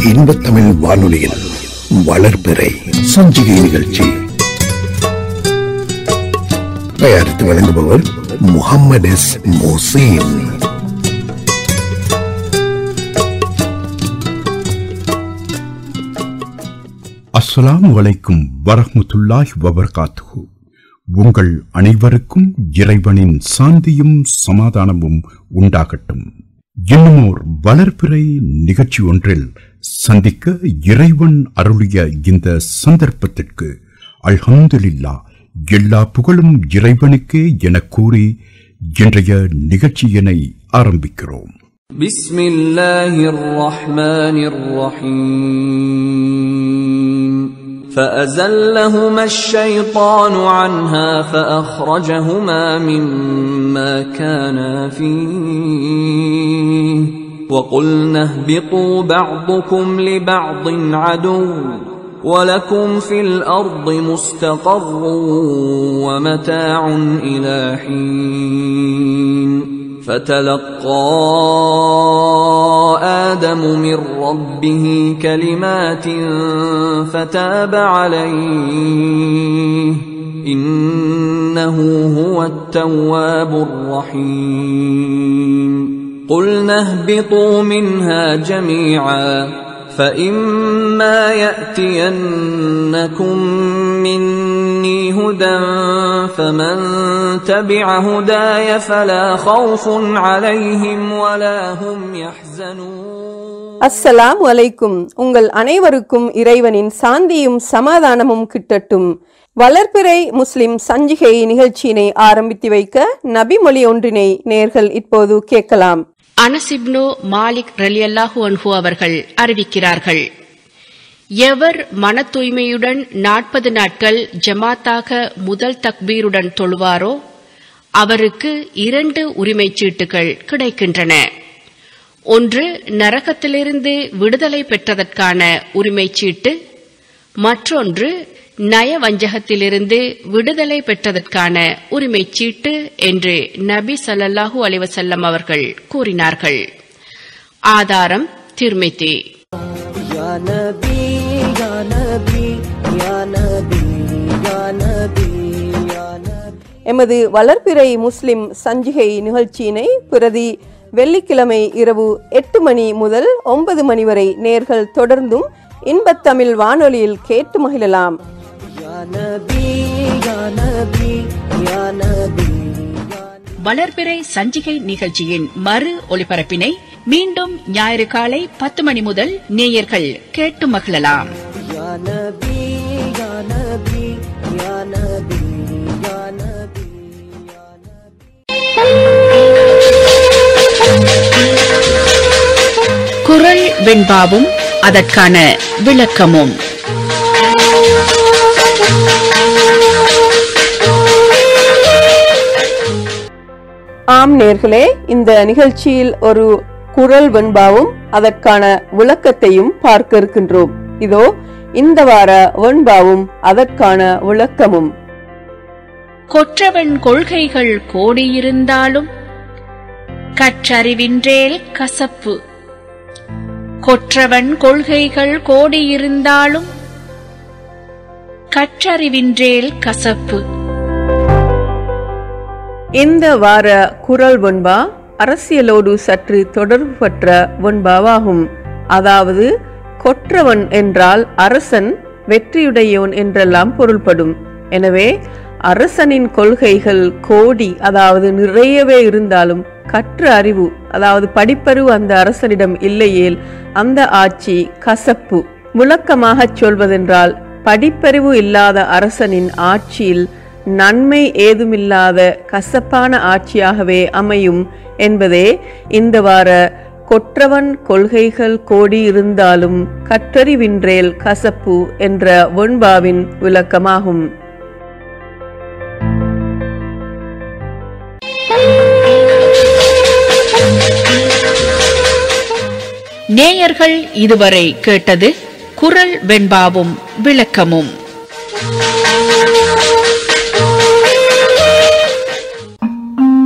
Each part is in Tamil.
இன்பத்தமிழ் வானொலியில் வளர்பிறை சஞ்சிகை நிகழ்ச்சி தயாரித்து வழங்குபவர் முகம்மது எஸ் மோசீன் அஸ்ஸலாமு அலைக்கும் வரஹ்மத்துல்லாஹி வபர்காத்துஹு உங்கள் அனைவருக்கும் இறைவனின் சாந்தியும் சமாதானமும் உண்டாகட்டும் இன்னுமோர் வளர்பிறை நிகழ்ச்சி ஒன்றில் சந்திக்க இறைவன் அருளிய இந்த சந்தர்ப்பத்திற்கு அல்ஹம்துலில்லா எல்லா புகழும் இறைவனுக்கே எனக் கூறி இன்றைய நிகழ்ச்சியினை ஆரம்பிக்கிறோம் بسم الله الرحمن الرحيم فأزلهما الشيطان عنها فأخرجهما مما كانا فيه وقلنا اهبطوا بعضكم لبعض عدو ولكم في الأرض مستقر ومتاع إلى حين فتلقى آدم من ربه كلمات فتاب عليه إنه هو التواب الرحيم قلنا اهبطوا منها جميعا فإما يأتينكم مني هدى فمن تبع هداي فلا خوف عليهم ولا هم يحزنون அஸ்ஸலாம் அலைக்கும் உங்கள் அனைவருக்கும் இறைவனின் சாந்தியும் சமாதானமும் கிட்டட்டும் வளர்பிறை முஸ்லிம் சஞ்சிகை நிகழ்ச்சியினை ஆரம்பித்து வைக்க நபிமொழி ஒன்றினை நேர்கள் இப்போது கேட்கலாம் அனசிப்னு மாலிக் ரலியல்லாஹு அன்ஹு அவர்கள் அறிவிக்கிறார்கள் எவர் மன தூய்மையுடன் நாற்பது நாட்கள் ஜமாத்தாக முதல் தக்பீருடன் தொழுவாரோ அவருக்கு இரண்டு உரிமைச் சீட்டுகள் கிடைக்கின்றன ஒன்று நரகத்திலிருந்து விடுதலை பெற்றதற்கான உரிமைச் சீட்டு மற்றொன்று நயவஞ்சகத்திலிருந்து விடுதலை பெற்றதற்கான உரிமைச் சீட்டு என்று நபி ஸல்லல்லாஹு அலைஹி வஸல்லம் அவர்கள் கூறினார்கள் ஆதாரம் திருமிதி يا نبي يا نبي يا نبي يا نبي يا نبي எமது வளர்பிறை முஸ்லிம் சஞ்சிகை நிகழ்ச்சியினை பிரதி வெள்ளிக்கிழமை இரவு எட்டு மணி முதல் ஒன்பது மணி வரை நேர்கள் தொடர்ந்தும் இன்பத்தமிழ் வானொலியில் கேட்டு மகிழலாம் يا نبي يا نبي يا نبي வளர்பிறை சஞ்சிகை நிகழ்ச்சியின் மறு ஒலிபரப்பினை மீண்டும் ஞாயிறு காலை பத்து மணி முதல் நேயர்கள் கேட்டு மகிழலாம் يا نبي يا نبي يا نبي يا نبي يا نبي குரல் வெண்பாவும் அதற்கான விளக்கமும் ஆம் நேர்களே இந்த நிகழ்ச்சியில் ஒரு குரல் வெண்பாவும் அதற்கான விளக்கத்தையும் பார்க்க இருக்கின்றோம் இதோ இந்த வார வெண்பாவும் அதற்கான விளக்கமும் கொற்றவன் கொள்கைகள் கோடியிருந்தாலும் கற்றறிவின்றேல் கசப்பு கொற்றவன் கொள்கைகள் கோடியிருந்தாலும் கற்றறிவின்றேல் கசப்பு இந்த வார குரல் வெண்பா அரசியலோடு சற்று தொடர்பு பெற்ற வெண்பாவாகும் அதாவது கொற்றவன் என்றால் அரசன் வெற்றியுடையோன் என்றெல்லாம் பொருள்படும் எனவே அரசனின் கொள்கைகள் கோடி அதாவது நிறையவே இருந்தாலும் கற்ற அறிவு அதாவது படிப்பறிவு அந்த அரசனிடம் இல்லையேல் அந்த ஆட்சி கசப்பு விளக்கமாகச் சொல்வதென்றால் படிப்பறிவு இல்லாத அரசனின் ஆட்சியில் நன்மை ஏதுமில்லாத கசப்பான ஆட்சியாகவே அமையும் என்பதே இந்த வார கொற்றவன் கொள்கைகள் கோடி இருந்தாலும் கற்றறிவின்றேல் கசப்பு என்ற வெண்பாவின் விளக்கமாகும் நேயர்கள் இதுவரை கேட்டது குரல் வெண்பாவும் விளக்கமும்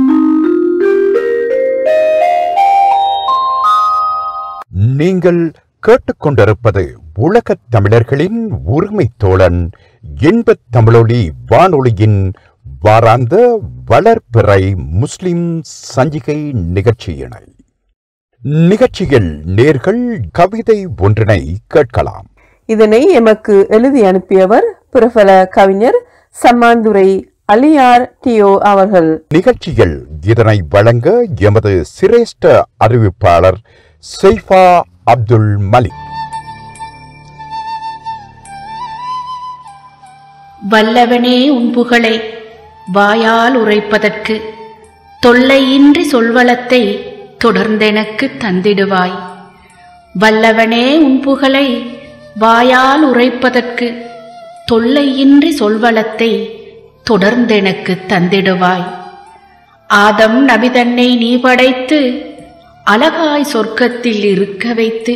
நீங்கள் கேட்டுக்கொண்டிருப்பது உலகத் தமிழர்களின் உரிமை தோழன் இன்பத் தமிழொலி வானொலியின் வாராந்த வளர்பிறை முஸ்லிம் சஞ்சிகை நிகழ்ச்சியினை நிகழ்ச்சியில் நேர்கள் கவிதை ஒன்றினை கேட்கலாம் இதனை எமக்கு எழுதி அனுப்பியவர் பிரபல கவிஞர் சம்மாந்துரை அலியார் டியோ அவர்கள் நிகழ்ச்சியில் இதனை வழங்க எமது சிரேஷ்ட அறிவிப்பாளர் செய்ஃபா அப்துல் மலிக் வல்லவனே உன் புகழை வாயால் உரைப்பதற்கு தொல்லையின்றி சொல்வளத்தை தொடர்ந்தெனக்கு தந்திடுவாய் வல்லவனே உன் புகழை வாயால் உரைப்பதற்கு தொல்லையின்றி சொல்வளத்தை தொடர்ந்தெனக்கு தந்திடுவாய் ஆதம் நபி தன்னை நீ படைத்து அழகாய் சொர்க்கத்தில் இருக்க வைத்து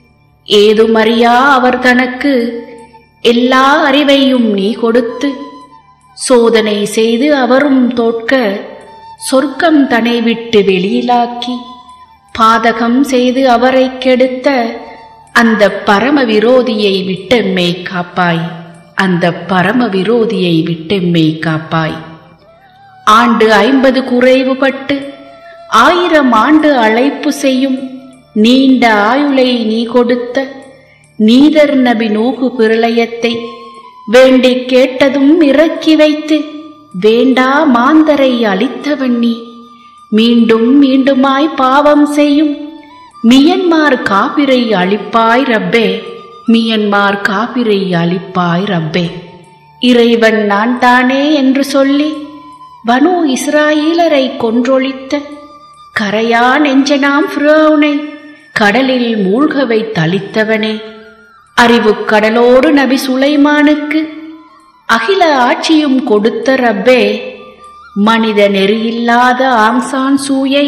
ஏதுமறியா அவர் தனக்கு எல்லா அறிவையும் நீ கொடுத்து சோதனை செய்து அவரும் தோற்க சொர்க்கம் தனை விட்டு வெளியிலாக்கி பாதகம் செய்து அவரை கெடுத்த அந்த பரம விரோதியை விட்டெம்மை காப்பாய் அந்த பரம விரோதியை விட்டெம்மை காப்பாய் ஆண்டு ஐம்பது குறைவுபட்டு ஆயிரம் ஆண்டு அழைப்பு செய்யும் நீண்ட ஆயுளை நீ கொடுத்த நீதர் நபி நூகு பிரளயத்தை வேண்டி கேட்டதும் இறக்கி வைத்து வேண்டா மாந்தரை அளித்தவன் நீ மீண்டும் மீண்டுமாய் பாவம் செய்யும் மியன்மார் காபிரை அழிப்பாய் ரப்பே மியன்மார் காபிரை அழிப்பாய் ரப்பே இறைவன் நான் தானே என்று சொல்லி வனு இஸ்ராயீலரை கொன்றொழித்த கரையா நெஞ்சனாம் ஃபிரௌனை கடலில் மூழ்கவை தளித்தவனே அறிவு கடலோடு நபி சுலைமானுக்கு அகில ஆட்சியும் கொடுத்த ரப்பே மனித நெறியில்லாத ஆம்சான் சூயை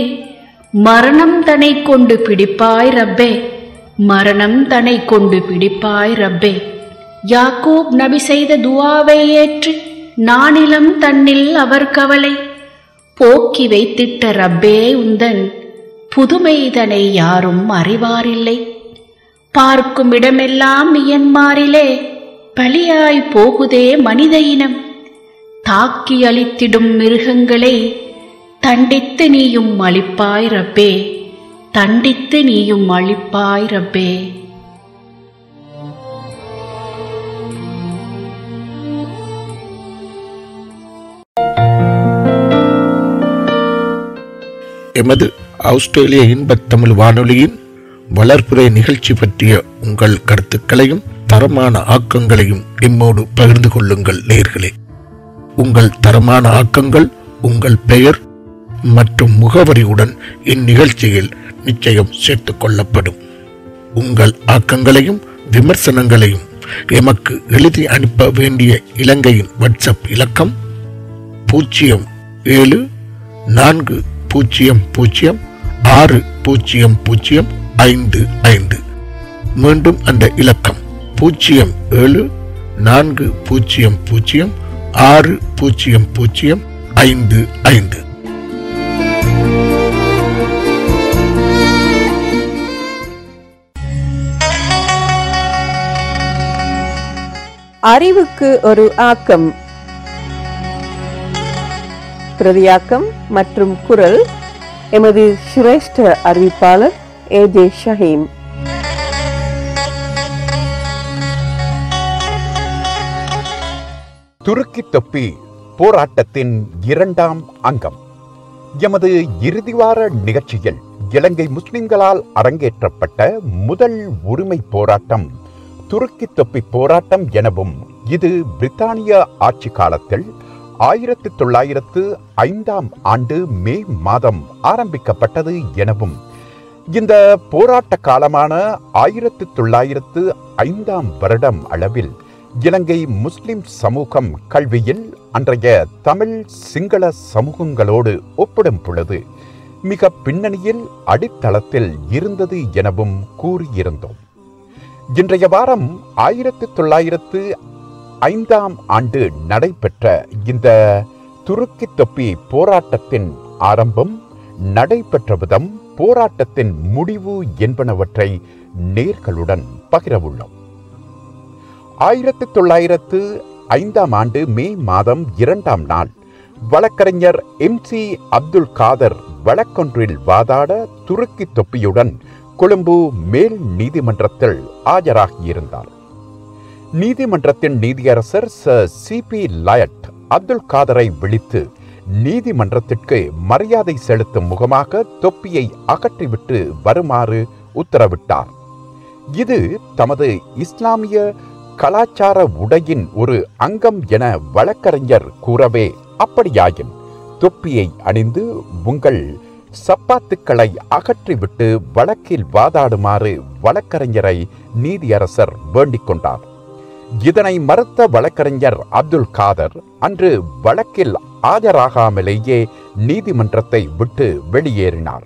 மரணம் தனை கொண்டு பிடிப்பாய் ரப்பே மரணம் தனை கொண்டு பிடிப்பாய் ரப்பே யாக்கூப் நபி செய்த துவாவை ஏற்று நானிலம் தன்னில் அவர் கவலை போக்கி வைத்திட்ட ரப்பே உந்தன் புதுமைதனை யாரும் அறிவாரில்லை பார்க்கும் இடமெல்லாம் மியன்மாரிலே பலியாய் போகுதே மனித இனம் தாக்கி அழித்திடும் மிருகங்களை தண்டித்து நீயும் அழிப்பாய் ரப்பே தண்டித்து நீயும் அழிப்பாய் ரப்பே எமது ஆஸ்திரேலிய இன்பத் தமிழ் வானொலியின் வளர்ப்புரை நிகழ்ச்சி பற்றிய உங்கள் கருத்துக்களையும் தரமான ஆக்கங்களையும் எம்மோடு பகிர்ந்து கொள்ளுங்கள் நேர்களே உங்கள் தரமான ஆக்கங்கள் உங்கள் பெயர் மற்றும் முகவரியுடன் இந்நிகழ்ச்சியில் நிச்சயம் சேர்த்துக் கொள்ளப்படும் உங்கள் ஆக்கங்களையும் விமர்சனங்களையும் எமக்கு எழுதி அனுப்ப வேண்டிய இலங்கையின் வாட்ஸ்அப் இலக்கம் பூஜ்ஜியம் ஏழு நான்கு பூஜ்ஜியம் பூஜ்ஜியம் ஆறு பூஜ்ஜியம் பூஜ்ஜியம் ஐந்து ஐந்து மீண்டும் அந்த இலக்கம் பூஜ்ஜியம் ஏழு நான்கு பூஜ்ஜியம் பூஜ்ஜியம் ஆறு பூஜ்ஜியம் பூஜ்ஜியம் ஐந்து ஐந்து அறிவுக்கு ஒரு ஆக்கம் பிரதியாக்கம் மற்றும் குரல் எமது சிரேஷ்ட அறிவிப்பாளர் ஏ ஜே ஷஹீம் துருக்கி தொப்பி போராட்டத்தின் இரண்டாம் அங்கம் எமது இறுதிவார நிகழ்ச்சியில் இலங்கை முஸ்லிம்களால் அரங்கேற்றப்பட்ட முதல் உரிமை போராட்டம் துருக்கி தொப்பி போராட்டம் எனவும் இது பிரித்தானிய ஆட்சி காலத்தில் ஆயிரத்தி தொள்ளாயிரத்து ஐந்தாம் ஆண்டு மே மாதம் ஆரம்பிக்கப்பட்டது எனவும் இந்த போராட்ட காலமான ஆயிரத்தி தொள்ளாயிரத்து ஐந்தாம் வருடம் அளவில் இலங்கை முஸ்லிம் சமூகம் கல்வியில் அன்றைய தமிழ் சிங்கள சமூகங்களோடு ஒப்பிடும் பொழுது மிக பின்னணியில் அடித்தளத்தில் இருந்தது எனவும் கூறியிருந்தோம் இன்றைய வாரம் ஆயிரத்தி தொள்ளாயிரத்து ஐந்தாம் ஆண்டு நடைபெற்ற இந்த துருக்கி தொப்பி போராட்டத்தின் ஆரம்பம் நடைபெற்ற விதம் போராட்டத்தின் முடிவு என்பனவற்றை நேர்களுடன் பகிரவுள்ளோம் ஆயிரத்தி தொள்ளாயிரத்து ஐந்தாம் ஆண்டு மே மாதம் இரண்டாம் நாள் வழக்கறிஞர் எம் சி அப்துல் காதர் வழக்கொன்றில் வாதாட துருக்கி தொப்பியுடன் கொழும்பு மேல் நீதிமன்றத்தில் ஆஜராகியிருந்தார் நீதிமன்றத்தின் நீதியரசர் ச சி பி லயட் அப்துல் காதரை விழித்து நீதிமன்றத்திற்கு மரியாதை செலுத்தும் முகமாக தொப்பியை அகற்றிவிட்டு வருமாறு உத்தரவிட்டார் இது தமது இஸ்லாமிய கலாச்சார உடையின் ஒரு அங்கம் என வழக்கறிஞர் கூறவே அப்படியாயின் தொப்பியை அணிந்து உங்கள் சப்பாத்துக்களை அகற்றிவிட்டு வழக்கில் வாதாடுமாறு வழக்கறிஞரை நீதியரசர் வேண்டிக் கொண்டார் இதனை மறுத்த வழக்கறிஞர் அப்துல் காதர் அன்று வழக்கில் ஆஜராகாமலேயே நீதிமன்றத்தை விட்டு வெளியேறினார்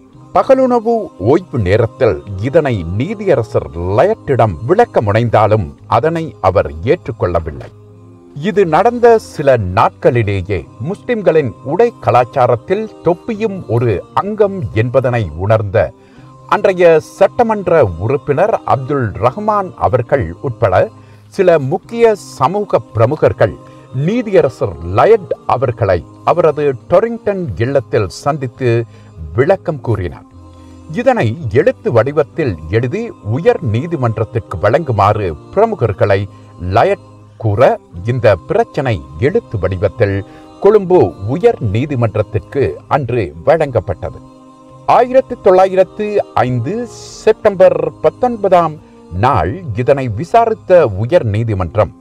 பகலுணவு ஓய்வு நேரத்தில் இதனை நீதியரசர் லயட்டிடம் விளக்க முனைந்தாலும் அதனை அவர் ஏற்றுக்கொள்ளவில்லை இது நடந்த சில நாட்களிலேயே முஸ்லிம்களின் உடை கலாச்சாரத்தில் தொப்பியும் ஒரு அங்கம் என்பதனை உணர்ந்த அன்றைய சட்டமன்ற உறுப்பினர் அப்துல் ரஹ்மான் அவர்கள் உட்பட சில முக்கிய சமூக பிரமுகர்கள் நீதியரசர் லயட் அவர்களை அவரது டொரிங்டன் இல்லத்தில் சந்தித்து விளக்கம் கூறினார் இதனை எழுத்து வடிவத்தில் எழுதி உயர் நீதிமன்றத்திற்கு வழங்குமாறு பிரமுகர்களை லயட் கூற இந்த பிரச்சனை எழுத்து வடிவத்தில் கொழும்பு உயர் நீதிமன்றத்திற்கு அன்று வழங்கப்பட்டது ஆயிரத்தி தொள்ளாயிரத்து ஐந்து செப்டம்பர் பத்தொன்பதாம் நாள் இதனை விசாரித்த உயர் நீதிமன்றம்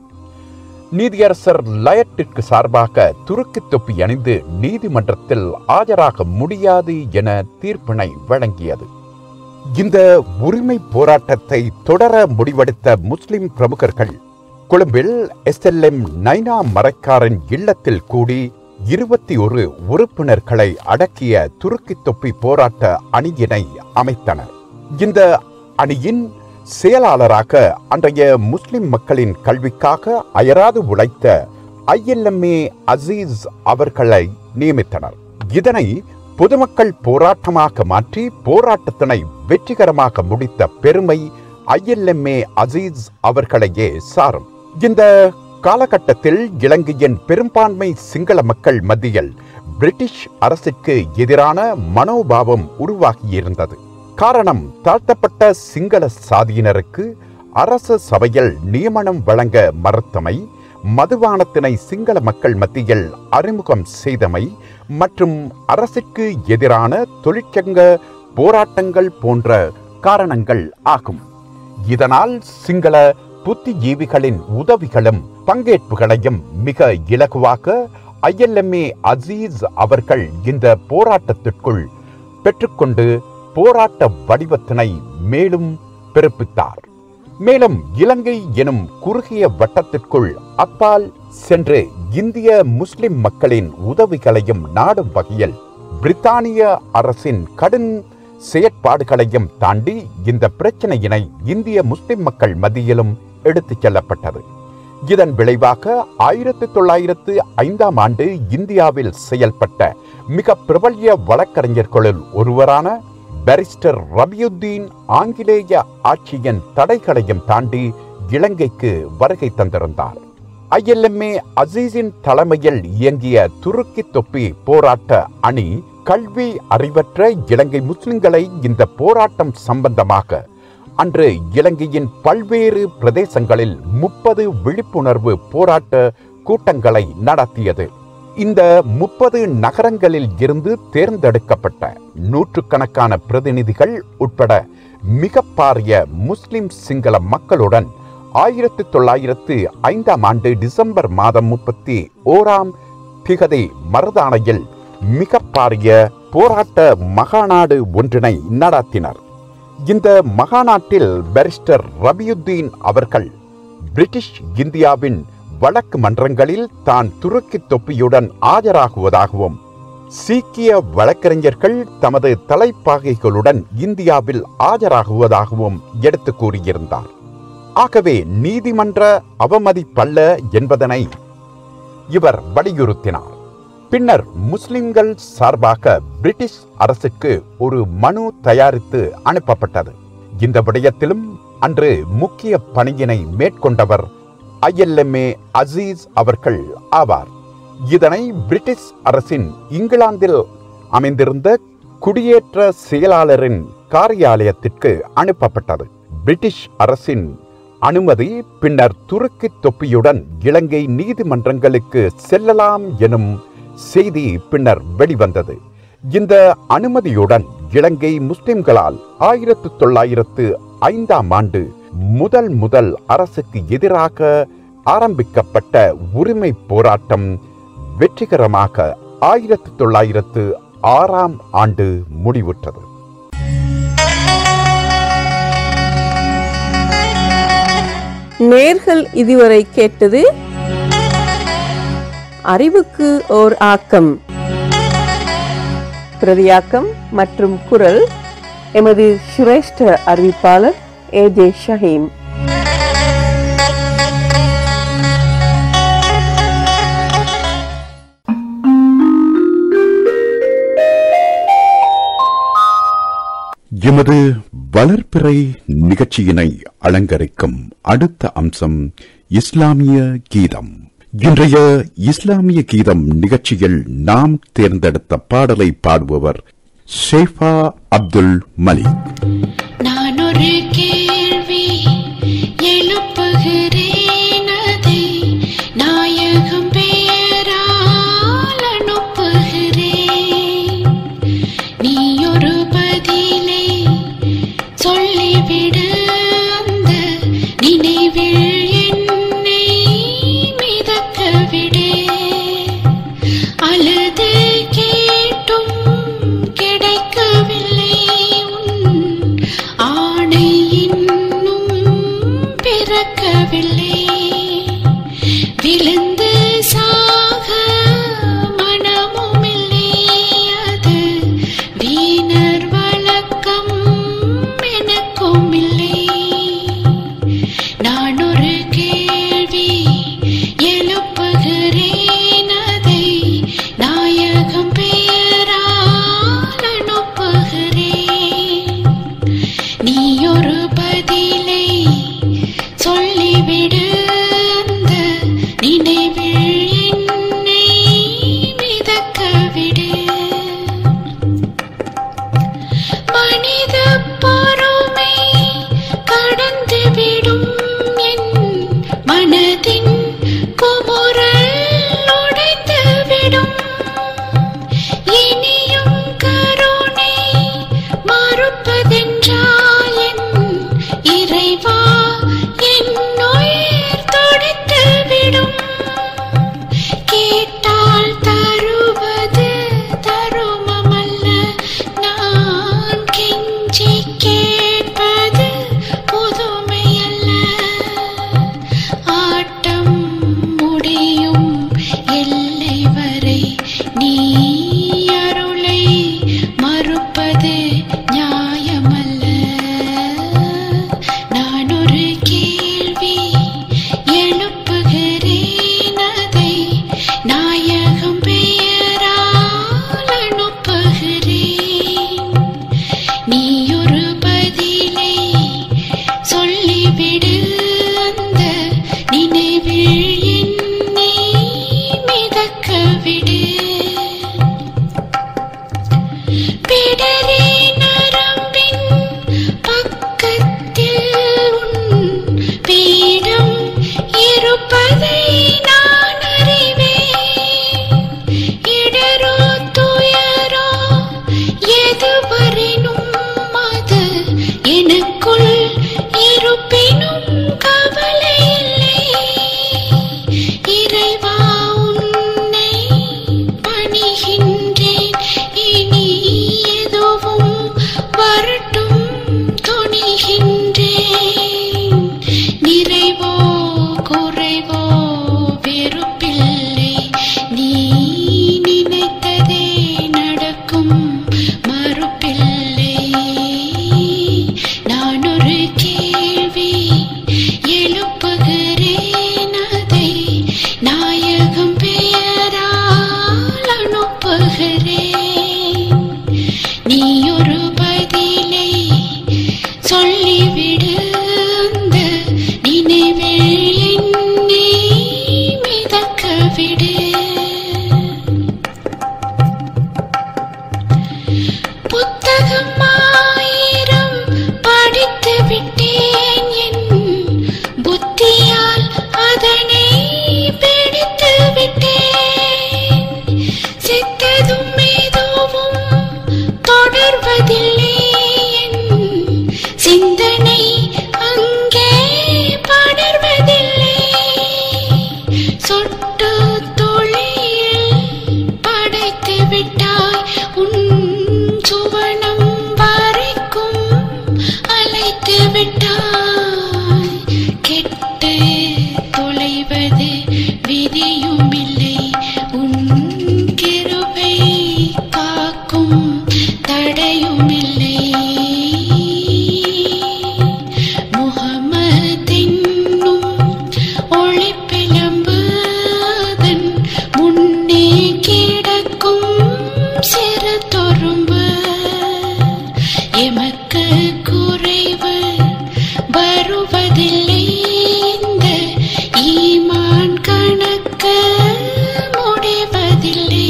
நீதியரசர் லயட்டிற்கு சார்பாக துருக்கி தொப்பி அணிந்து நீதிமன்றத்தில் ஆஜராக முடியாது என தீர்ப்பினை வழங்கியது இந்த உரிமை போராட்டத்தை தொடர முடிவெடுத்த முஸ்லிம் பிரமுகர்கள் கொழும்பில் எஸ்எல்எம் நைனா மரைக்காரன் இல்லத்தில் கூடி இருபத்தி ஒரு உறுப்பினர்களை அடக்கிய துருக்கி தொப்பி போராட்ட அணியினை அமைத்தனர் இந்த அணியின் செயலாளராக அன்றைய முஸ்லிம் மக்களின் கல்விக்காக அயராது உழைத்த ஐஎல்எம்ஏ அசீஸ் அவர்களை நியமித்தனர் இதனை பொதுமக்கள் போராட்டமாக மாற்றி போராட்டத்தினை வெற்றிகரமாக முடித்த பெருமை ஐஎல்எம்ஏ அசீஸ் அவர்களையே சாரும் இந்த காலகட்டத்தில் இலங்கையின் பெரும்பான்மை சிங்கள மக்கள் மத்தியில் பிரிட்டிஷ் அரசுக்கு எதிரான மனோபாவம் உருவாகியிருந்தது காரணம் தாழ்த்தப்பட்ட சிங்கள சாதியினருக்கு அரச சபையில் நியமனம் வழங்க மறுத்தமை மதுபானத்தினை சிங்கள மக்கள் மத்தியில் அறிமுகம் செய்தமை மற்றும் அரசுக்கு எதிரான தொழிற்சங்க போராட்டங்கள் போன்ற காரணங்கள் ஆகும் இதனால் சிங்கள புத்திஜீவிகளின் உதவிகளும் பங்கேற்புகளையும் மிக இலகுவாக ஐஎல்எம்ஏ அசீஸ் அவர்கள் இந்த போராட்டத்திற்குள் பெற்றுக்கொண்டு போராட்ட வடிவத்தினை மேலும் பிறப்பித்தார் மேலும் இலங்கை எனும் குறுகிய வட்டத்திற்குள் அப்பால் சென்று இந்திய முஸ்லிம் மக்களின் உதவிகளையும் நாடும் வகையில் பிரித்தானிய அரசின் கடும் செயற்பாடுகளையும் தாண்டி இந்த பிரச்சனையினை இந்திய முஸ்லிம் மக்கள் மத்தியிலும் எடுத்துச் செல்லப்பட்டது இதன் விளைவாக ஆயிரத்தி தொள்ளாயிரத்து ஐந்தாம் ஆண்டு இந்தியாவில் செயல்பட்ட மிக பிரபல்ய வழக்கறிஞர்களுள் ஒருவரான பாரிஸ்டர் ரபியுத்தீன் ஆங்கிலேய ஆட்சியின் தடைகளையும் தாண்டி இலங்கைக்கு வருகை தந்திருந்தார் ஐஎல்எம்ஏ அசீஸின் தலைமையில் இயங்கிய துருக்கி தொப்பி போராட்ட அணி கல்வி அறிவற்ற இலங்கை முஸ்லிம்களை இந்த போராட்டம் சம்பந்தமாக அன்று இலங்கையின் பல்வேறு பிரதேசங்களில் முப்பது விழிப்புணர்வு போராட்ட கூட்டங்களை நடத்தியது இந்த முப்பது நகரங்களில் இருந்து தேர்ந்தெடுக்கப்பட்ட நூற்றுக்கணக்கான பிரதிநிதிகள் உட்பட மிக பாரிய முஸ்லிம் சிங்கள மக்களுடன் ஆயிரத்தி தொள்ளாயிரத்து ஐந்தாம் ஆண்டு டிசம்பர் மாதம் முப்பத்தி ஓராம் திகதி மருதானையில் மிக பாரிய போராட்ட மகாநாடு ஒன்றினை நடத்தினர் இந்த மகாநாட்டில் பாரிஸ்டர் ரபியுத்தீன் அவர்கள் பிரிட்டிஷ் இந்தியாவின் வழக்கு மன்றங்களில் தான் துருக்கி தொப்பியுடன் ஆஜராகுவதாகவும் சீக்கிய வழக்கறிஞர்கள் தமது தலைப்பாகைகளுடன் இந்தியாவில் ஆஜராகுவதாகவும் எடுத்து கூறியிருந்தார் ஆகவே நீதிமன்ற அவமதிப்பல்ல என்பதனை இவர் வலியுறுத்தினார் பின்னர் முஸ்லிம்கள் சார்பாக பிரிட்டிஷ் அரசுக்கு ஒரு மனு தயாரித்து அனுப்பப்பட்டது இந்த விடயத்திலும் அன்று முக்கிய பணியினை மேற்கொண்டவர் ஐஎல்எம்ஏ அசீஸ் அவர்கள் ஆவார் இதனை பிரிட்டிஷ் அரசின் இங்கிலாந்தில் அமைந்திருந்த குடியேற்ற செயலாளரின் காரியாலயத்திற்கு அனுப்பப்பட்டது பிரிட்டிஷ் அரசின் அனுமதி பின்னர் துருக்கி தொப்பியுடன் இலங்கை நீதிமன்றங்களுக்கு செல்லலாம் எனும் செய்தி பின்னர் வெளிவந்தது இந்த அனுமதியுடன் இலங்கை முஸ்லிம்களால் ஆயிரத்து தொள்ளாயிரத்து ஐந்தாம் ஆண்டு முதல் முதல் அரசுக்கு எதிராக ஆரம்பிக்கப்பட்ட உரிமை போராட்டம் வெற்றிகரமாக ஆயிரத்து தொள்ளாயிரத்து ஆறாம் ஆண்டு முடிவுற்றது நேர்கள் இதுவரை கேட்டது அறிவுக்கு ஓர் ஆக்கம் பிரதியாக்கம் மற்றும் குரல் எமது சிரேஷ்ட அறிவிப்பாளர் ஏ ஜே ஷஹீம் எமது வளர்ப்பிறை நிகழ்ச்சியினை அலங்கரிக்கும் அடுத்த அம்சம் இஸ்லாமிய கீதம் இன்றைய இஸ்லாமிய கீதம் நிகழ்ச்சியில் நாம் தேர்ந்தெடுத்த பாடலை பாடுபவர் ஷேஃபா அப்துல் மலிக் நான் ஒரு கேள்வி எழுப்புகிறேன் அதை நாயகம் பெயரால் அனுப்புகிறேன் நீ ஒரு பதிலை சொல்லிவிடு அந்த நினைவில் என்னை மிதக்க விடு அழுது கேட்டும் கிடைக்கவில்லை உன் ஆணை இன்னும் பிறக்கவில்லை விழுந்து சாக மனமுமில்லை அது வீணர் வழக்கம் எனக்கும் இல்லை நான் ஒரு கேள்வி எழுப்புகிறேன் அதை நாயகம் பெயரால் அனுப்புகிறேன் நீ ஒரு பதிலை சொல்லிவிடு அந்த நினைவில் என்னை மிதக்க விடு மனித பொறுமை கடந்துவிடும் என் மனதின் குமுறல் உடைந்துவிடும் இனியும் கருணை மறுப்பதென்றால் என் இறைவா என் உயிர் துடித்துவிடும் கேட்டால் தருவது தருமமல்ல நான் கெஞ்சி கேட்பது புதுமையல்ல ஆட்டம் முடியும் எல்லை வரை நீ அருளை மறுப்பது நியாயமல்ல நான் ஒரு கேள்வி எழுப்புகிறேன் அதை நாயகம் பெயரால் அனுப்புகிறேன் நீ ஒரு பதிலை சொல்லிவிடு அந்த நினைவில் என்னை மிதக்க விடு பிடரி நரம்பின் பக்கத்தில் உன் பீடம் இருப்பதை நான் அறிவேன் இடரோ துயரோ எதுவரினும் எமக்கு குறைவு வருவதில்லை இந்த ஈமான் கணக்கு முடிவதில்லை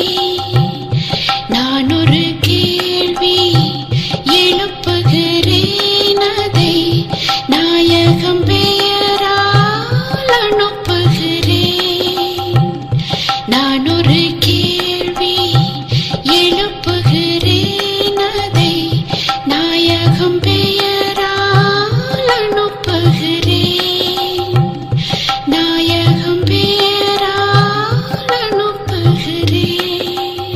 நான் ஒரு கேள்வி எழுப்புகிறேன் அதை நாயகம் பெயரால் அனுப்புகிறேன் நான் ஒரு கேள்வி எழுப்புகிறேன் அதை நாயகம் பெயரால் அனுப்புகிறேன் நாயகம் பெயரால் அனுப்புகிறேன்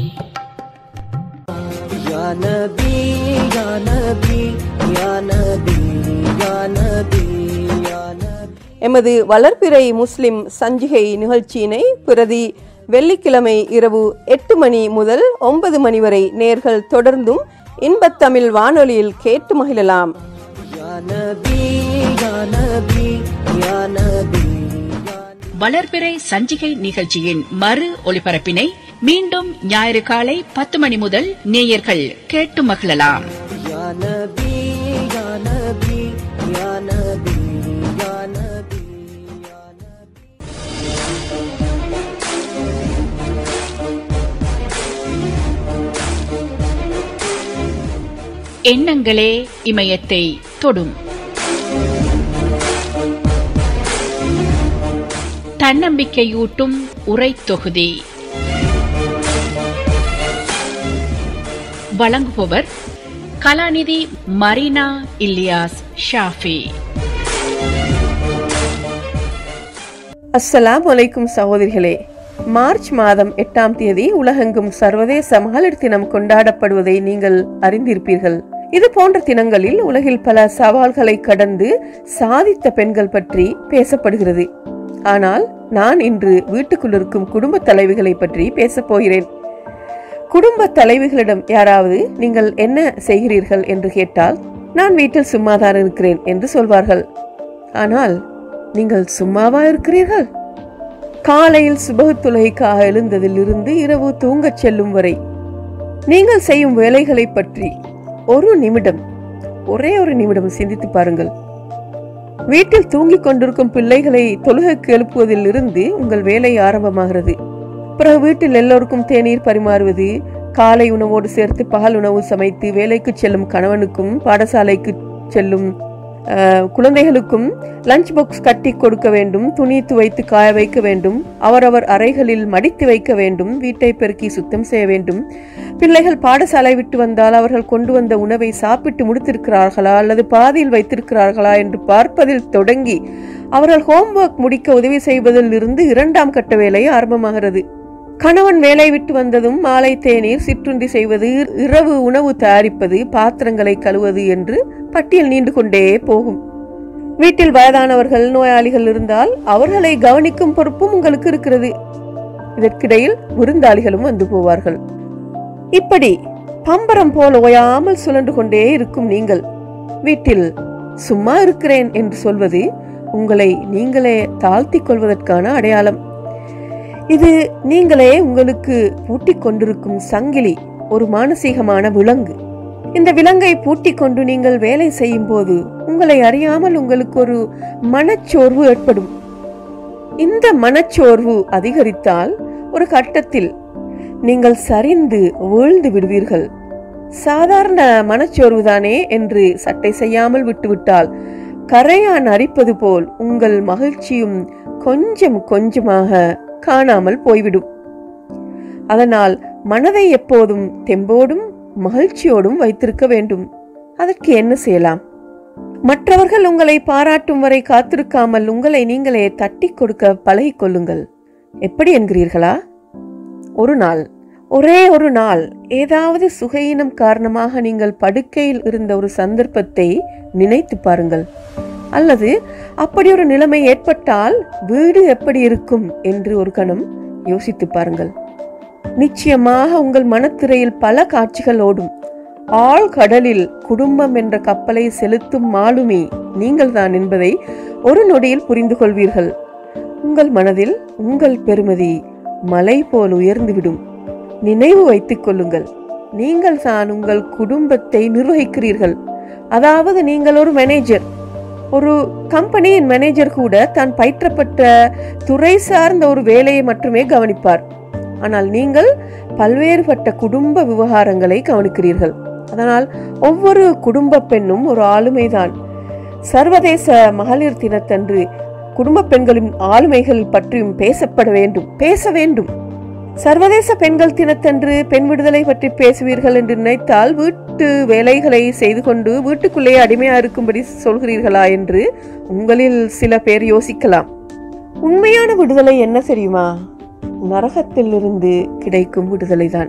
या नबी या नबी या नबी या नबी या नबी எமது வளர்பிறை முஸ்லிம் சஞ்சிகை நிகழ்ச்சியினை பிரதி வெள்ளிக்கிழமை இரவு எட்டு மணி முதல் ஒன்பது மணி வரை நேர்கள் தொடர்ந்தும் இன்பத்தமிழ் வானொலியில் கேட்டு மகிழலாம் या नबी या नबी या नबी या வளர்பிறை சஞ்சிகை நிகழ்ச்சியின் மறு ஒலிபரப்பினை மீண்டும் ஞாயிறு காலை பத்து மணி முதல் நேயர்கள் கேட்டு மகிழலாம் या नबी या नबी या नबी या नबी या नबी எண்ணங்களே இமயத்தை தொடும் தன்னம்பிக்கையூட்டும் உரை தொகுதி வழங்குபவர் கலாநிதி மரீனா இல்லியாஸ் ஷாஃபி அஸ்ஸலாமு அலைக்கும் சகோதரிகளே மார்ச் மாதம் எட்டாம் தேதி உலகெங்கும் சர்வதேச மகளிர் தினம் கொண்டாடப்படுவதை நீங்கள் அறிந்திருப்பீர்கள் இது போன்ற தினங்களில் உலகில் பல சவால்களை கடந்து சாதித்த பெண்கள் பற்றி பேசப்படுகிறது ஆனால் நான் இன்று வீட்டுக்குள் இருக்கும் குடும்ப தலைவிகளை பற்றி பேசப் போகிறேன் குடும்ப தலைவிகளிடம் யாராவது நீங்கள் என்ன செய்கிறீர்கள் என்று கேட்டால் நான் வீட்டில் சும்மாதான் இருக்கிறேன் என்று சொல்வார்கள் ஆனால் நீங்கள் சும்மாவா இருக்கிறீர்கள் காலையில் சுபகுத்துலகைக்காக எழுந்ததிலிருந்து இரவு தூங்கச் செல்லும் வரை நீங்கள் செய்யும் வேலைகளை பற்றி ஒரு நிமிடம் ஒரே ஒரு நிமிடம் சிந்தித்து பாருங்கள் வீட்டில் தூங்கிக் கொண்டிருக்கும் பிள்ளைகளை தொழுகைக்கு எழுப்புவதில் இருந்து உங்கள் வேலை ஆரம்பமாகிறது பிறகு வீட்டில் எல்லோருக்கும் தேநீர் பரிமாறுவது காலை உணவோடு சேர்த்து பகல் உணவு சமைத்து வேலைக்கு செல்லும் கணவனுக்கும் பாடசாலைக்கு செல்லும் அஹ், குழந்தைகளுக்கும் லஞ்ச் பாக்ஸ் கட்டி கொடுக்க வேண்டும் துணி துவைத்து காய வைக்க வேண்டும் அவரவர் அறைகளில் மடித்து வைக்க வேண்டும் வீட்டை பெருக்கி சுத்தம் செய்ய வேண்டும் பிள்ளைகள் பாடசாலை விட்டு வந்தால் அவர்கள் கொண்டு வந்த உணவை சாப்பிட்டு முடித்திருக்கிறார்களா அல்லது பாதியில் வைத்திருக்கிறார்களா என்று பார்ப்பதில் தொடங்கி அவர்கள் ஹோம்ஒர்க் முடிக்க உதவி செய்வதில் இருந்து இரண்டாம் கட்ட வேலை ஆரம்பமாகிறது கணவன் வேலை விட்டு வந்ததும் மாலை தேநீர் சிற்றுண்டி செய்வது இரவு உணவு தயாரிப்பது பாத்திரங்களை கழுவது என்று பட்டியல் நீண்டு கொண்டே போகும் வீட்டில் வயதானவர்கள் நோயாளிகள் இருந்தால் அவர்களை கவனிக்கும் பொறுப்பும் உங்களுக்கு இருக்கிறது இதற்கிடையில் விருந்தாளிகளும் வந்து போவார்கள் இப்படி பம்பரம் போல ஓயாமல் சுழன்று கொண்டே இருக்கும் நீங்கள் வீட்டில் சும்மா இருக்கிறேன் என்று சொல்வது உங்களை நீங்களே தாழ்த்திக் கொள்வதற்கான அடையாளம் இது நீங்களே உங்களுக்கு பூட்டிக் கொண்டிருக்கும் சங்கிலி ஒரு மானசீகமான விலங்கு இந்த விலங்கை பூட்டிக் கொண்டு நீங்கள் வேலை செய்யும் போது உங்களை அறியாமல் உங்களுக்கு ஒரு மனச்சோர்வு ஏற்படும் இந்த மனச்சோர்வு அதிகரித்தால் ஒரு கட்டத்தில் நீங்கள் சரிந்து வீழ்ந்து விடுவீர்கள் சாதாரண மனச்சோர்வுதானே என்று சட்டை செய்யாமல் விட்டுவிட்டால் கரையான் அரிப்பது போல் உங்கள் மகிழ்ச்சியும் கொஞ்சம் கொஞ்சமாக காணாமல் போய்விடும் அதனால் மனதை எப்போதும் தெம்போடும் மகிழ்ச்சியோடும் வைத்திருக்க வேண்டும் அதற்கு என்ன செய்யலாம் மற்றவர்கள் உங்களை பாராட்டும் வரை காத்திருக்காமல் உங்களை நீங்களே தட்டி கொடுக்க பழகிக் கொள்ளுங்கள் எப்படி என்கிறீர்களா ஒரு நாள் ஒரே ஒரு நாள் ஏதாவது சுகையினம் காரணமாக நீங்கள் படுக்கையில் இருந்த ஒரு சந்தர்ப்பத்தை நினைத்து பாருங்கள் அல்லது அப்படி ஒரு நிலைமை ஏற்பட்டால் வீடு எப்படி இருக்கும் என்று ஒரு கணம் யோசித்து பாருங்கள் நிச்சயமாக உங்கள் மனத்திரையில் பல காட்சிகள் ஓடும் ஆழ்கடலில் குடும்பம் என்ற கப்பலை செலுத்தும் மாலுமி நீங்கள்தான் என்பதை ஒரு நொடியில் புரிந்து கொள்வீர்கள் உங்கள் மனதில் உங்கள் பெருமதி மலை போல் உயர்ந்துவிடும் நினைவு வைத்துக் கொள்ளுங்கள் நீங்கள் தான் உங்கள் குடும்பத்தை நிர்வகிக்கிறீர்கள் அதாவது நீங்கள் ஒரு மேனேஜர் ஒரு கம்பெனியின் மேனேஜர் கூட தான் பயிற்றப்பட்ட துறை சார்ந்த ஒரு வேலையை மட்டுமே கவனிப்பார் ஆனால் நீங்கள் பல்வேறுபட்ட குடும்ப விவகாரங்களை கவனிக்கிறீர்கள் அதனால் ஒவ்வொரு குடும்ப பெண்ணும் ஒரு ஆளுமைதான் சர்வதேச மகளிர் தினத்தன்று குடும்ப பெண்களின் ஆளுமைகள் பற்றியும் பேசப்பட வேண்டும் பேச வேண்டும் சர்வதேச பெண்கள் தினத்தன்று பெண் விடுதலை பற்றி பேசுவீர்கள் என்று நினைத்தால் வீட்டு வேலைகளை செய்து கொண்டு வீட்டுக்குள்ளே அடிமையா இருக்கும்படி சொல்கிறீர்களா என்று உங்களில் சில பேர் யோசிக்கலாம் உண்மையான விடுதலை என்ன தெரியுமா நரகத்திலிருந்து கிடைக்கும் விடுதலைதான்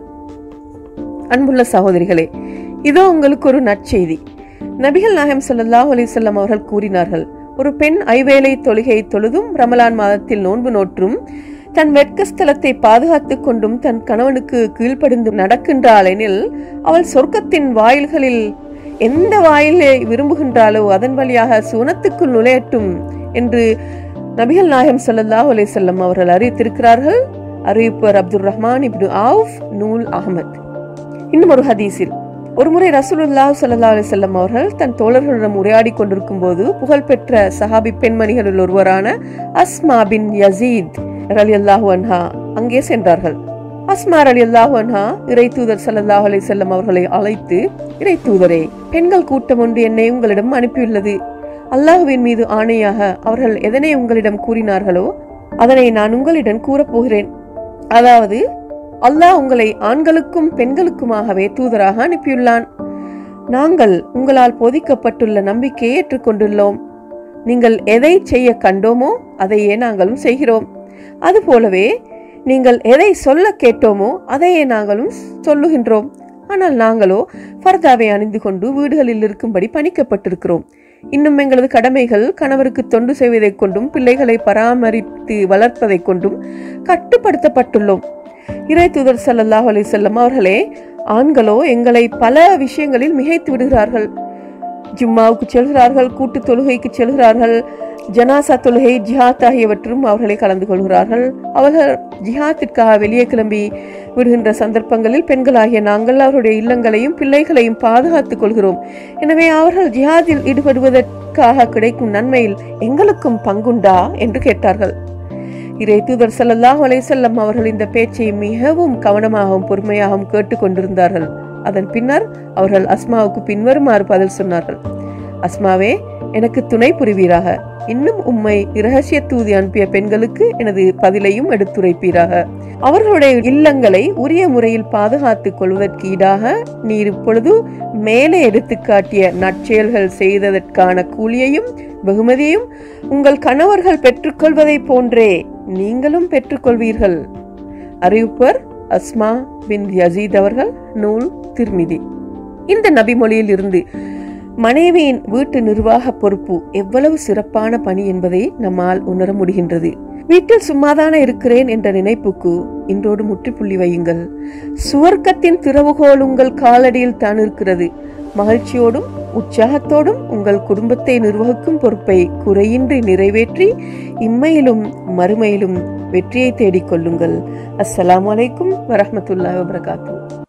அன்புள்ள சகோதரிகளே இதோ உங்களுக்கு ஒரு நற்செய்தி நபிகள் நாயகம் ஸல்லல்லாஹு அலைஹி வஸல்லம் அவர்கள் கூறினார்கள் ஒரு பெண் ஐவேளை தொழுகை தொழுதும் ரமலான் மாதத்தில் நோன்பு நோற்றும் தன் வெட்கஸ்தலத்தை பாதுகாத்துக் கொண்டும் தன் கணவனுக்கு கீழ்ப்படிந்து நடக்கின்றாள் எனில் அவள் சொர்க்கத்தின் வாயில்களில் எந்த வாயிலை விரும்புகின்றாளோ அதன் வழியாக சுவனத்துக்குள் நுழையட்டும் என்று நபிகள் நாயகம் ஸல்லல்லாஹு அலைஹி வஸல்லம் அவர்கள் அறிவித்திருக்கிறார்கள் அறிவிப்பர் அப்துல் ரஹ்மான் இப்னு ஆஃப் நூல் அகமத் இன்னும் ஒரு ஹதீஸில் ஒருமுறை ரசூலுல்லாஹ் ஸல்லல்லாஹு அலைஹி வஸல்லம் அவர்கள் தன் தோழர்களிடம் உரையாடி கொண்டிருக்கும் போது புகழ்பெற்ற சஹாபி பெண்மணிகளில் ஒருவரான அஸ்மா பின் யசீத் ரலியல்லாஹு அன்ஹா அங்கே சென்றார்கள் அஸ்மா ரலியல்லாஹு அன்ஹா இறை தூதர் ஸல்லல்லாஹு அலைஹி வஸல்லம் அவர்களை அழைத்து இறை தூதரே பெண்கள் கூட்டம் ஒன்று என்னை உங்களிடம் அனுப்பியுள்ளது அல்லாஹுவின் மீது ஆணையாக அவர்கள் எதனை உங்களிடம் கூறினார்களோ அதனை நான் உங்களிடம் கூறப்போகிறேன் அதாவது அல்லாஹ் உங்களை ஆண்களுக்கும் பெண்களுக்குமாகவே தூதராக அனுப்பியுள்ளான் நாங்கள் உங்களால் போதிக்கப்பட்டுள்ள நம்பிக்கையை ஏற்றுக்கொண்டுள்ளோம் நீங்கள் எதை செய்ய கண்டோமோ அதையே நாங்களும் செய்கிறோம் அதுபோலவே நீங்கள் எதை சொல்ல கேட்டோமோ அதையே நாங்களும் சொல்லுகின்றோம் ஆனால் நாங்களோ ஃபர்தாவை அணிந்து கொண்டு வீடுகளில் இருக்கும்படி பணிக்கப்பட்டிருக்கிறோம் இன்னும் எங்களது கடமைகள் கணவருக்கு தொண்டு செய்வதைக் கொண்டும் பிள்ளைகளை பராமரித்து வளர்ப்பதைக் கொண்டும் கட்டுப்படுத்தப்பட்டுள்ளோம் இறை தூதர் ஸல்லல்லாஹு அலைஹி வஸல்லம் அவர்களே ஆண்களோ எங்களை பல விஷயங்களில் மிகைத்து விடுகிறார்கள் ஜும்மாவுக்கு செல்கிறார்கள் கூட்டு தொழுகைக்கு செல்கிறார்கள் ஜனாசா தொழுகை ஜிஹாத் ஆகியவற்றும் அவர்களை கலந்து கொள்கிறார்கள் அவர்கள் ஜிஹாத்திற்காக வெளியே கிளம்பி விடுகின்ற சந்தர்ப்பங்களில் பெண்களாகிய நாங்கள் அவருடைய இல்லங்களையும் பிள்ளைகளையும் பாதுகாத்துக் கொள்கிறோம் எனவே அவர்கள் ஜிஹாதில் ஈடுபடுவதற்காக கிடைக்கும் நன்மையில் எங்களுக்கும் பங்குண்டா என்று கேட்டார்கள் இறை தூதர் ஸல்லல்லாஹு அலைஹி வஸல்லம் அவர்கள் இந்த பேச்சை மிகவும் கவனமாகவும் பொறுமையாகவும் கேட்டுக்கொண்டிருந்தார்கள் அதன் பின்னர் அவர்கள் அஸ்மாவுக்கு பின்வருமாறு பதில் சொன்னார்கள் அஸ்மாவே எனக்கு துணை புரிவீராக இன்னும் உம்மை இரகசிய தூதி அனுப்பிய பெண்களுக்கு எனது பதிலையும் எடுத்துரைப்பீராக அவர்களுடைய இல்லங்களை உரிய முறையில் பாதுகாத்துக் கொள்வதற்கு ஈடாக நீர் இப்பொழுது மேலே எடுத்துக் காட்டிய நற்செயல்கள் செய்ததற்கான கூலியையும் வெகுமதியையும் உங்கள் கணவர்கள் பெற்றுக்கொள்வதைப் போன்றே நீங்களும் பெற்றுக்கொள்வீர்கள் அறிவிப்பர் அஸ்மா பின் யசீத் அவர்கள் நூல் திருமிதி இந்த நபிமொழியில் இருந்து மனைவியின் வீட்டு நிர்வாக பொறுப்பு எவ்வளவு சிறப்பான பணி என்பதை நம்மால் உணர முடிகின்றது வீட்டில் சும்மாதான இருக்கிறேன் என்ற நினைப்புக்கு இன்றோடு முற்றுப்புள்ளி வையுங்கள் சுவர்க்கத்தின் திறவுகோல் உங்கள் காலடியில் தான் இருக்கிறது மகிழ்ச்சியோடும் உற்சாகத்தோடும் உங்கள் குடும்பத்தை நிர்வகிக்கும் பொறுப்பை குறையின்றி நிறைவேற்றி இம்மையிலும் மறுமையிலும் வெற்றியை தேடிக் கொள்ளுங்கள் அஸ்ஸலாமு அலைக்கும் வரஹ்மத்துல்லாஹி வபரகாத்து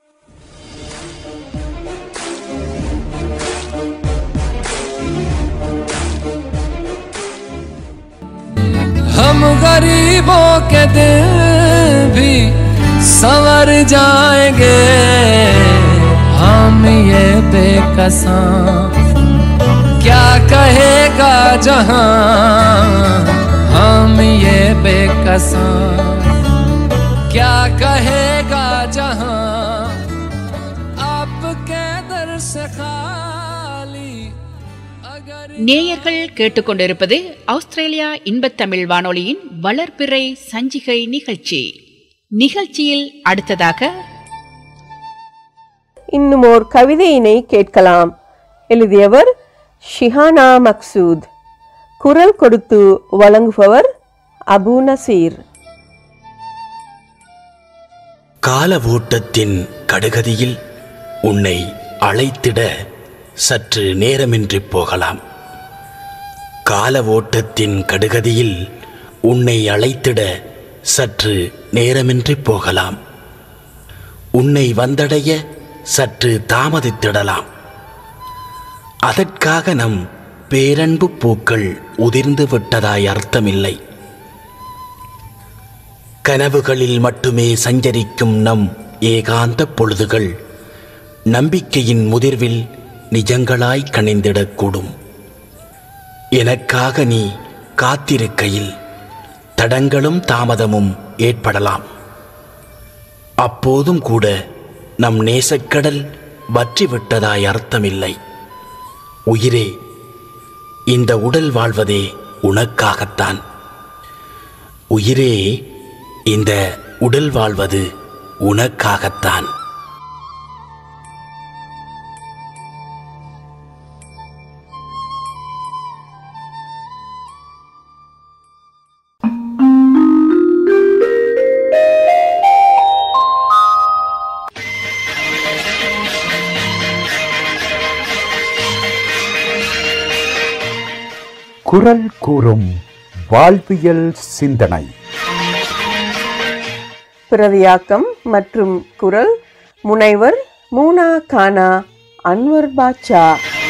हम गरीबों के दिल भी संवर जाएंगे हम ये बेकसा क्या कहेगा जहां हम ये बेकसा क्या कहेगा जहां आपके दर से खाली अगर நேயர்கள் கேட்டுக்கொண்டிருப்பது ஆஸ்திரேலியா இன்பத்தமிழ் வானொலியின் வளர்பிறை சஞ்சிகை நிகழ்ச்சி நிகழ்ச்சியில் அடுத்ததாக இன்னும் ஓர் கவிதையினை கேட்கலாம் எழுதியவர் ஷிஹானா மக்சூத் குரல் கொடுத்து வழங்குபவர் அபு நசீர் கால ஓட்டத்தின் கடுகதியில் உன்னை அழைத்திட சற்று நேரமின்றி போகலாம் கால ஓட்டத்தின் கடுகதியில் உன்னை அழைத்திட சற்று நேரமின்றி போகலாம் உன்னை வந்தடைய சற்று தாமதித்திடலாம் அதற்காக நம் பேரன்பு பூக்கள் உதிர்ந்து விட்டதாய் அர்த்தமில்லை கனவுகளில் மட்டுமே சஞ்சரிக்கும் நம் ஏகாந்த பொழுதுகள் நம்பிக்கையின் முதிர்வில் நிஜங்களாய் கணிந்திடக்கூடும் எனக்காக நீ காத்திருக்கையில் தடங்களும் தாமதமும் ஏற்படலாம் அப்போதும் கூட நம் நேசக்கடல் வற்றிவிட்டதாய் அர்த்தமில்லை உயிரே இந்த உடல் வாழ்வதே உனக்காகத்தான் உயிரே இந்த உடல் வாழ்வது உனக்காகத்தான் குரல் கூறும் வாழ்வியல் சிந்தனை பிரதியாக்கம் மற்றும் குரல் முனைவர் மூனா கானா அன்வர் பாட்சா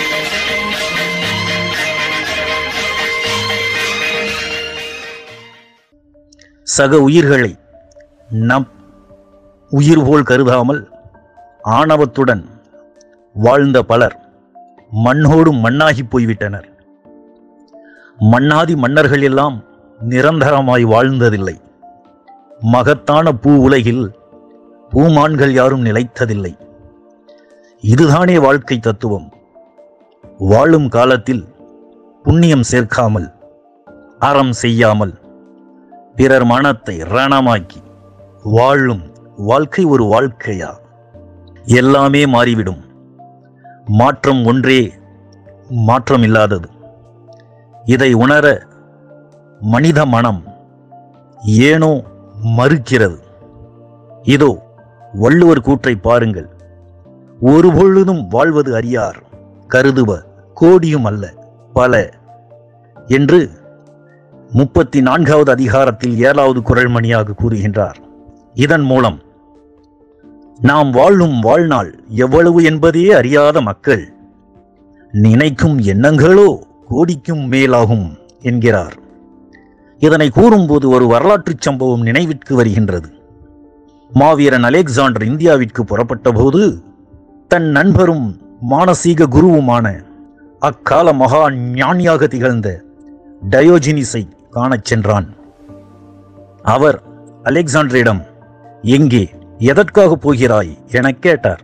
சக உயிர்களை நம் உயிர் போல் கருதாமல் ஆணவத்துடன் வாழ்ந்த பலர் மண்ணோடு மண்ணாகி போய்விட்டனர் மண்ணாதி மன்னர்கள் எல்லாம் நிரந்தரமாய் வாழ்ந்ததில்லை மகத்தான பூ உலகில் பூமான்கள் யாரும் நிலைத்ததில்லை இதுதானே வாழ்க்கை தத்துவம் வாழும் காலத்தில் புண்ணியம் சேர்க்காமல் அறம் செய்யாமல் பிறர் மனத்தை ரணமாக்கி வாழும் வாழ்க்கை ஒரு வாழ்க்கையா எல்லாமே மாறிவிடும் மாற்றம் ஒன்றே மாற்றம் இல்லாதது இதை உணர மனித மனம் ஏனோ மறுக்கிறது இதோ வள்ளுவர் கூற்றை பாருங்கள் ஒரு பொழுதும் வாழ்வது அறியார் கருதுவ கோடியும் அல்ல பல என்று முப்பத்தி நான்காவது அதிகாரத்தில் ஏழாவது குரல் மணியாக கூறுகின்றார் இதன் மூலம் நாம் வாழும் வாழ்நாள் எவ்வளவு என்பதே அறியாத மக்கள் நினைக்கும் எண்ணங்களோ கோடிக்கும் மேலாகும் என்கிறார் இதனை கூறும்போது ஒரு வரலாற்றுச் சம்பவம் நினைவிற்கு வருகின்றது மாவீரன் அலெக்சாண்டர் இந்தியாவிற்கு புறப்பட்ட போது தன் நண்பரும் மானசீக குருவுமான அக்கால மகா ஞானியாக திகழ்ந்த டயோஜினிஸை காணச் சென்றான் அவர் அலெக்சாண்டரிடம் எங்கே எதற்காக போகிறாய் எனக் கேட்டார்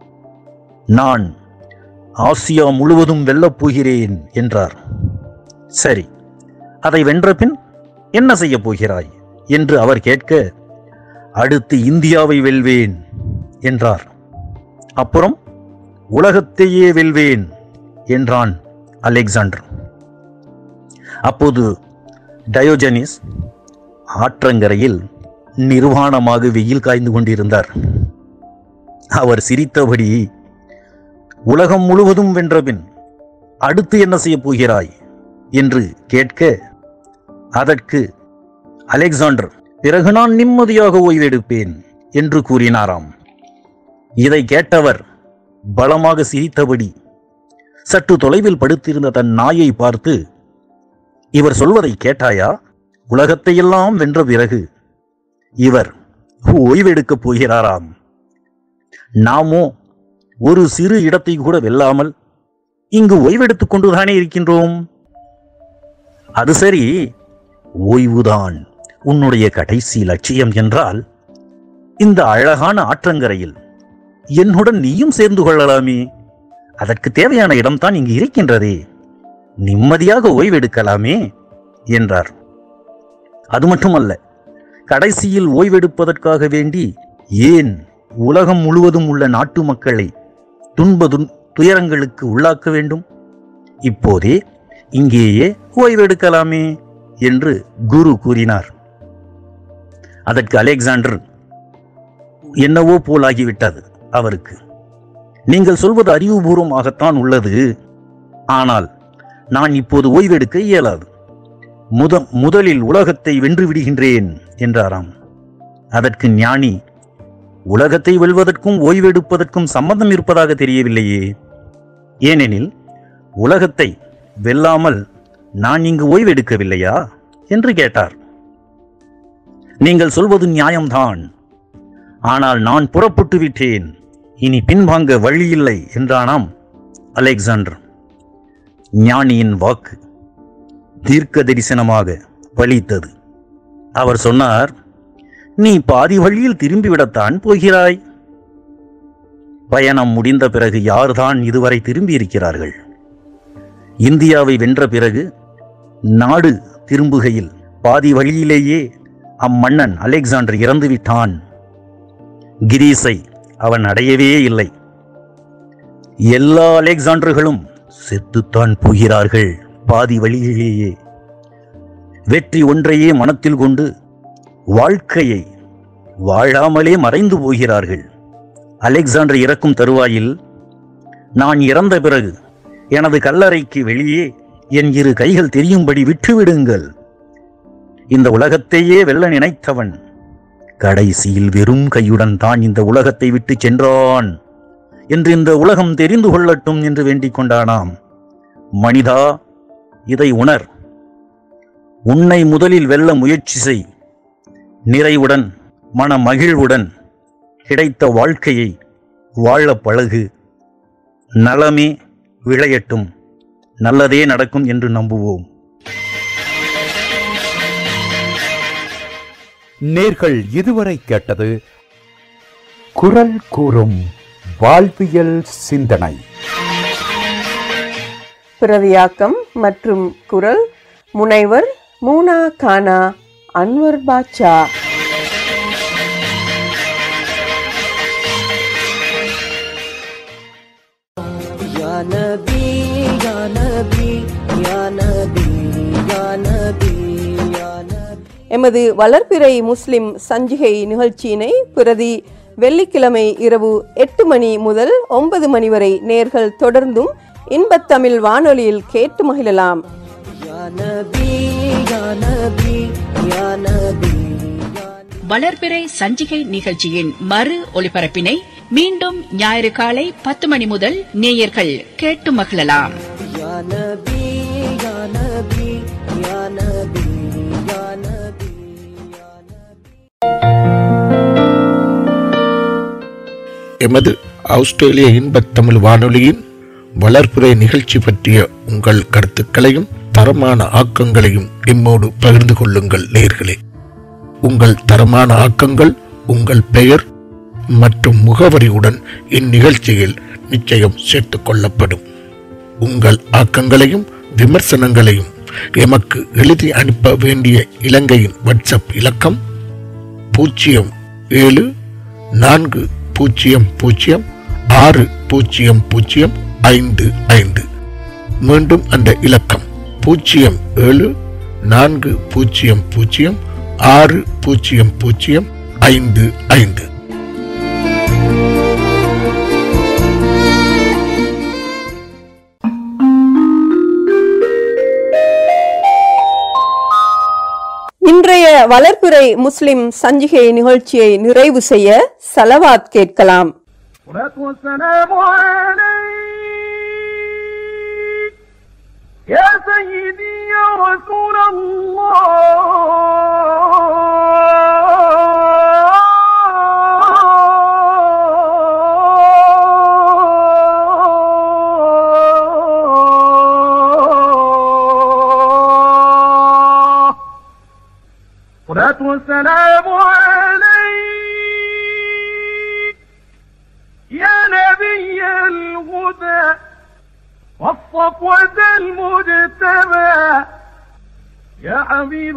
நான் ஆசியா முழுவதும் வெல்லப் போகிறேன் என்றார் சரி அதை வென்ற பின் என்ன செய்யப் போகிறாய் என்று அவர் கேட்க அடுத்து இந்தியாவை வெல்வேன் என்றார் அப்புறம் உலகத்தையே வெல்வேன் என்றான் அலெக்சாண்டர் அப்போது டயோஜனிஸ் ஆற்றங்கரையில் நிர்வாணமாக வெயில் காய்ந்து கொண்டிருந்தார் அவர் சிரித்தபடி உலகம் முழுவதும் வென்றபின் அடுத்து என்ன செய்யப் போகிறாய் என்று கேட்க அதற்கு அலெக்சாண்டர் பிறகு நான் நிம்மதியாக ஓய்வெடுப்பேன் என்று கூறினாராம் இதை கேட்டவர் பலமாக சிரித்தபடி சற்று தொலைவில் படுத்திருந்த தன் நாயை பார்த்து இவர் சொல்வதை கேட்டாயா உலகத்தையெல்லாம் வென்ற பிறகு இவர் ஓய்வெடுக்கப் போகிறாராம் நாமோ ஒரு சிறு இடத்தை கூட வெல்லாமல் இங்கு ஓய்வெடுத்துக் கொண்டுதானே இருக்கின்றோம் அது சரி ஓய்வுதான் உன்னுடைய கடைசி லட்சியம் என்றால் இந்த அழகான ஆற்றங்கரையில் என்னுடன் நீயும் சேர்ந்து கொள்ளலாமே அதற்கு தேவையான இடம்தான் இங்கு இருக்கின்றதே நிம்மதியாக ஓய்வெடுக்கலாமே என்றார் அது மட்டுமல்ல கடைசியில் ஓய்வெடுப்பதற்காக வேண்டி ஏன் உலகம் முழுவதும் உள்ள நாட்டு மக்களை துன்ப துன்- துயரங்களுக்கு உள்ளாக்க வேண்டும் இப்போதே இங்கேயே ஓய்வெடுக்கலாமே என்று குரு கூறினார் அதற்கு அலெக்சாண்டர் என்னவோ போலாகிவிட்டது அவருக்கு நீங்கள் சொல்வது அறிவுபூர்வமாகத்தான் உள்ளது ஆனால் நான் இப்போது ஓய்வெடுக்க இயலாது முத முதலில் உலகத்தை வென்று விடுகின்றேன் என்றாராம் அதற்கு ஞானி உலகத்தை வெல்வதற்கும் ஓய்வெடுப்பதற்கும் சம்பந்தம் இருப்பதாக தெரியவில்லையே ஏனெனில் உலகத்தை வெல்லாமல் நான் இங்கு ஓய்வெடுக்கவில்லையா என்று கேட்டார் நீங்கள் சொல்வது நியாயம்தான் ஆனால் நான் புறப்பட்டு விட்டேன் இனி பின்வாங்க வழியில்லை என்றானாம் அலெக்சாண்டர் ஞானியின் வாக்கு தீர்க்க தரிசனமாக பலித்தது அவர் சொன்னார் நீ பாதி வழியில் திரும்பிவிடத்தான் போகிறாய் பயணம் முடிந்த பிறகு யார்தான் இதுவரை திரும்பி இருக்கிறார்கள் இந்தியாவை வென்ற பிறகு நாடு திரும்புகையில் பாதி வழியிலேயே அம்மன்னன் அலெக்சாண்டர் இறந்துவிட்டான் கிரீஸை அவன் அடையவே இல்லை எல்லா அலெக்சாண்டர்களும் செத்துத்தான் போகிறார்கள் பாதி வழியிலேயே வெற்றி ஒன்றையே மனத்தில் கொண்டு வாழ்க்கையை வாழாமலே மறைந்து போகிறார்கள் அலெக்சாண்டர் இறக்கும் தருவாயில் நான் இறந்த பிறகு எனது கல்லறைக்கு வெளியே என் இரு கைகள் தெரியும்படி விட்டுவிடுங்கள் இந்த உலகத்தையே வெல்ல நினைத்தவன் கடைசியில் வெறும் கையுடன் தான் இந்த உலகத்தை விட்டு சென்றான் என்று இந்த உலகம் தெரிந்து கொள்ளட்டும் என்று வேண்டிக் கொண்டானாம் மனிதா இதை உணர் உன்னை முதலில் வெல்ல முயற்சி செய் நிறைவுடன் மன மகிழ்வுடன் கிடைத்த வாழ்க்கையை வாழ பழகு நலமே விளையட்டும் நல்லதே நடக்கும் என்று நம்புவோம் நேர்கள் இதுவரை கேட்டது குரல் கூறும் வாழ்வியல் சிந்தனை பிரதியாக்கம் மற்றும் குரல் முனைவர் மூனா கானா அன்வர் பாட்சா या नबी या नबी या नबी या नबी या नबी எமது வளர்பிறை முஸ்லிம் சஞ்சிகை நிகழ்ச்சியினை பிரதி வெள்ளிக்கிழமை இரவு எட்டு மணி முதல் ஒன்பது மணி வரை நேர்கள் தொடர்ந்தும் இன்பத்தமிழ் வானொலியில் கேட்டு மகிழலாம் या नबी या नबी या नबी வளர்பிறை சஞ்சிகை நிகழ்ச்சியின் மறு ஒலிபரப்பினை மீண்டும் ஞாயிறு காலை பத்து மணி முதல் நேயர்கள் கேட்டு மகிழலாம் या नबी या नबी या नबी या नबी எமது ஆஸ்திரேலிய இன்பத் தமிழ் வானொலியின் வளர்ப்புரை நிகழ்ச்சி பற்றிய உங்கள் கருத்துக்களையும் தரமான ஆக்கங்களையும் எம்மோடு பகிர்ந்து கொள்ளுங்கள் நேர்களே உங்கள் தரமான ஆக்கங்கள் உங்கள் பெயர் மற்றும் முகவரியுடன் இந்நிகழ்ச்சியில் நிச்சயம் சேர்த்துக் கொள்ளப்படும் உங்கள் ஆக்கங்களையும் விமர்சனங்களையும் எமக்கு எழுதி அனுப்ப வேண்டிய இலங்கையின் வாட்ஸ்அப் இலக்கம் பூஜ்ஜியம் ஏழு நான்கு பூஜ்ஜியம் பூஜ்ஜியம் ஆறு பூஜ்ஜியம் பூஜ்ஜியம் ஐந்து ஐந்து மீண்டும் அந்த இலக்கம் பூஜ்ஜியம் ஏழு நான்கு பூஜ்ஜியம் பூஜ்ஜியம் ஆறு பூஜ்ஜியம் பூஜ்ஜியம் ஐந்து ஐந்து இன்றைய வளர்ப்புரை முஸ்லிம் சஞ்சிகை நிகழ்ச்சியை நிறைவு செய்ய சலவாத் கேட்கலாம் والصلاة والسلام عليك يا سيدي يا رسول الله صلاة والسلام عليك يا نبي الهدى والصفوة المجتبى يا حبيب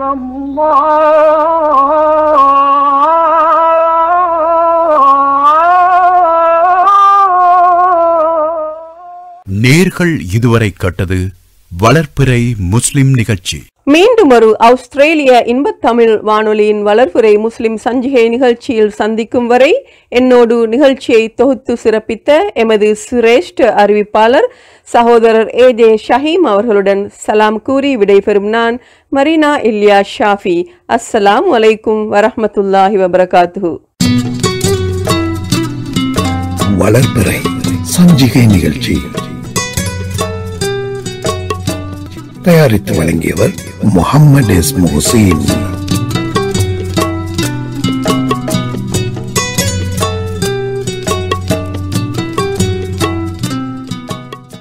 الله நேர்கள் இதுவரை கேட்டது வளர்ப்பிறை முஸ்லிம் நிகழ்ச்சி மீண்டும் ஒரு ஆஸ்திரேலிய இன்பத் தமிழ் வானொலியின் வளர்ப்புரை முஸ்லிம் சஞ்சிகை நிகழ்ச்சியில் சந்திக்கும் வரை என்னோடு நிகழ்ச்சியை தொகுத்து சிறப்பித்த எமது சிரேஷ்ட அறிவிப்பாளர் சகோதரர் ஏ ஜே ஷஹீம் அவர்களுடன் சலாம் கூறி விடைபெறும் நான் மரீனா இல்யா ஷாஃபி அஸ்ஸலாம் வலைக்கும் வரஹ்மத்துல்லாஹி வபரகாத்துஹு வளர்பிறை சஞ்சிகை நிகழ்ச்சி தயாரித்து வழங்கியவர் முகம்மது எஸ் முஹசீன்